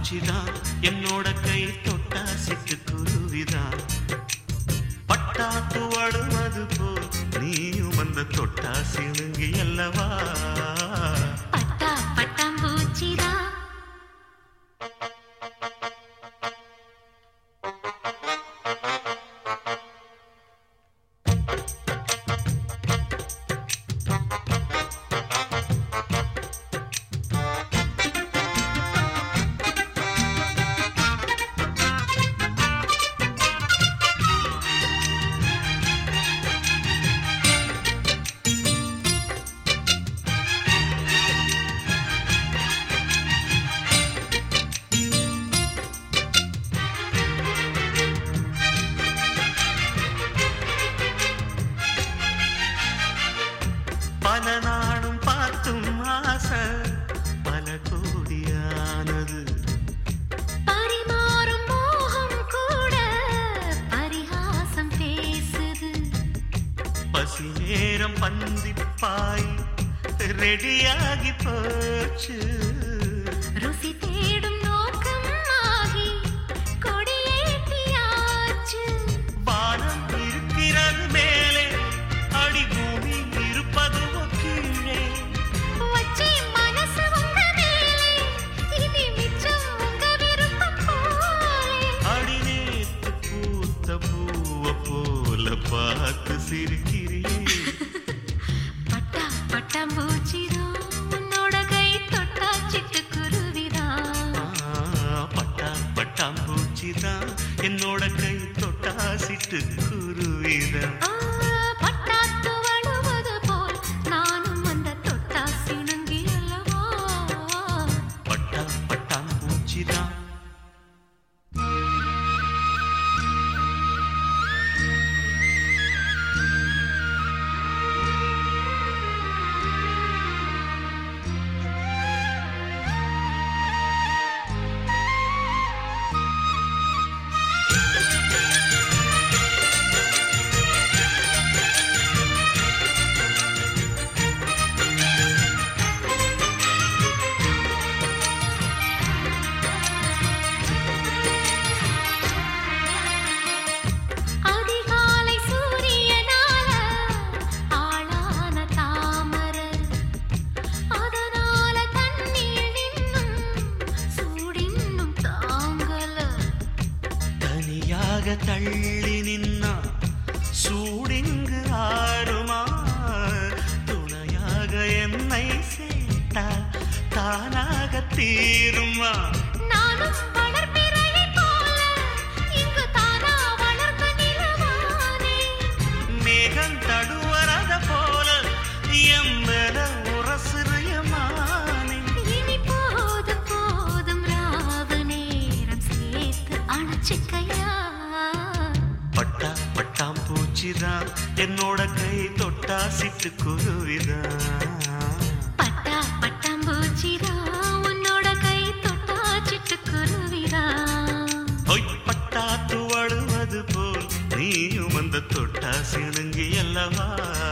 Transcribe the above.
பூச்சிதான் என்னோட கை தொட்டா சிட்டுக்குருவிதான் பட்டாத்து வடுவது போல் நீயும் வந்த தொட்டா சிணுங்கி அல்லவா பட்டா பட்டாம்பூச்சிதா பல நாளும் பார்த்தும் ஆசை பல கோடியானது பரிமாறும் மோகம் கூட பரிகாசம் பேசுது பசி நேரம் பந்திப்பாய் ரெடியாகி போச்சு ருசி தேடும் நோக்கம் ஆகி கொடியேற்றியாச்சு வானம் இருக்கிறது மேலே அடி பூமி இருப்பது கீழே வச்சி மனசு உங்க மேலே இனி மிச்சம் உங்க விருப்பம் போலே அடி நேத்து பூத்த பூவ போல பார்த்து சிரிக்கிறியே பட்டா பட்டாம்பூச்சிதா உன்னோட கை தொட்டா சிட்டுக்குருவிதா ஆ, பட்டா பட்டாம்பூச்சிதான் என்னோட கை தொட்டா சிட்டு குருவிதான் ஆ, பட்டாத்து வழுவது போல் நானும் அந்த தொட்டா சிணுங்கி அல்லவா பட்டா பட்டாம்பூச்சிதான் அதிகாலை சூரியனால ஆளான தாமரை அதனால தண்ணீர் நின்னும் சூடின்னும் தாங்கல தனியாக தள்ளி நின்னா சூடிங்கு ஆறுமா துணையாக என்னை சேர்த்தா தானாக தீருமா நானும் வளர்பிறையை போல இங்கு தானா வளர்ந்த நிலவானே மேகம் தடுவரத போல எம்பல உரசுரியமானே இனி போதும் போதும் ராவு நேரம் சேர்த்து அணைச்சிக்கையா பட்டா பட்டாம் பூச்சிதான் என்னோட கை தொட்டா சிட்டு குருவிதான் பட்டா பட்டாம்பூச்சிதா உன்னோட கை தொட்டா சிட்டுக்குருவிதா பொய் பட்டா துவடுவது போல் நீயும் அந்த தொட்டா சிணுங்கி அல்லவா